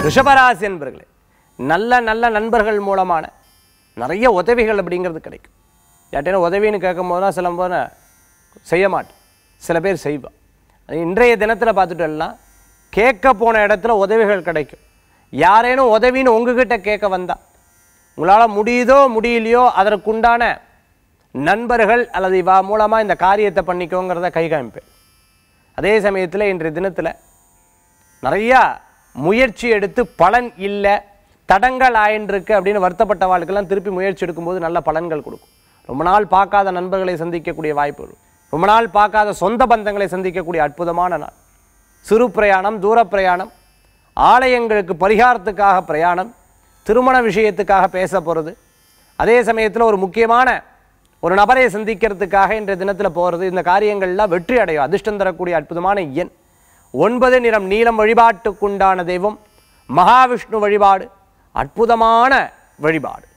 ரிஷபராசி என்பர்களே நல்ல நல்ல நண்பர்கள் மூலமான நிறைய உதவிகள் அப்படிங்கிறது கிடைக்கும் யார்ட்டேனும் உதவின்னு கேட்கும் போது தான் சில போது செய்ய மாட்டேன் சில பேர் செய்வான் இன்றைய தினத்தில் பார்த்துட்டோம்னா கேட்க போன இடத்துல உதவிகள் கிடைக்கும் யாரேனும் உதவின்னு உங்ககிட்ட கேட்க வந்தா உங்களால் முடியுதோ முடியலையோ அதற்குண்டான நண்பர்கள் அல்லது இவா மூலமாக இந்த காரியத்தை பண்ணிக்கோங்கிறத கை காமிப்பேன் அதே சமயத்தில் இன்றைய தினத்தில் நிறையா முயற்சி எடுத்து பலன் இல்லை தடங்கள் ஆயின்றிருக்கு அப்படின்னு வருத்தப்பட்ட வாழ்க்கெல்லாம் திருப்பி முயற்சி எடுக்கும்போது நல்ல பலன்கள் கொடுக்கும் ரொம்ப நாள் பார்க்காத நண்பர்களை சந்திக்கக்கூடிய வாய்ப்பு வரும் ரொம்ப நாள் பார்க்காத சொந்த பந்தங்களை சந்திக்கக்கூடிய அற்புதமான நாள் சிறு பிரயாணம் தூர பிரயாணம் ஆலயங்களுக்கு பரிகாரத்துக்காக பிரயாணம் திருமண விஷயத்துக்காக பேச போகிறது அதே சமயத்தில் ஒரு முக்கியமான ஒரு நபரை சந்திக்கிறதுக்காக இன்றைய தினத்தில் போகிறது இந்த காரியங்கள்லாம் வெற்றி அடையும் அதிர்ஷ்டம் தரக்கூடிய அற்புதமான எண் ஒன்பது நிறம் நீலம் வழிபாட்டுக்குண்டான தெய்வம் மகாவிஷ்ணு வழிபாடு அற்புதமான வழிபாடு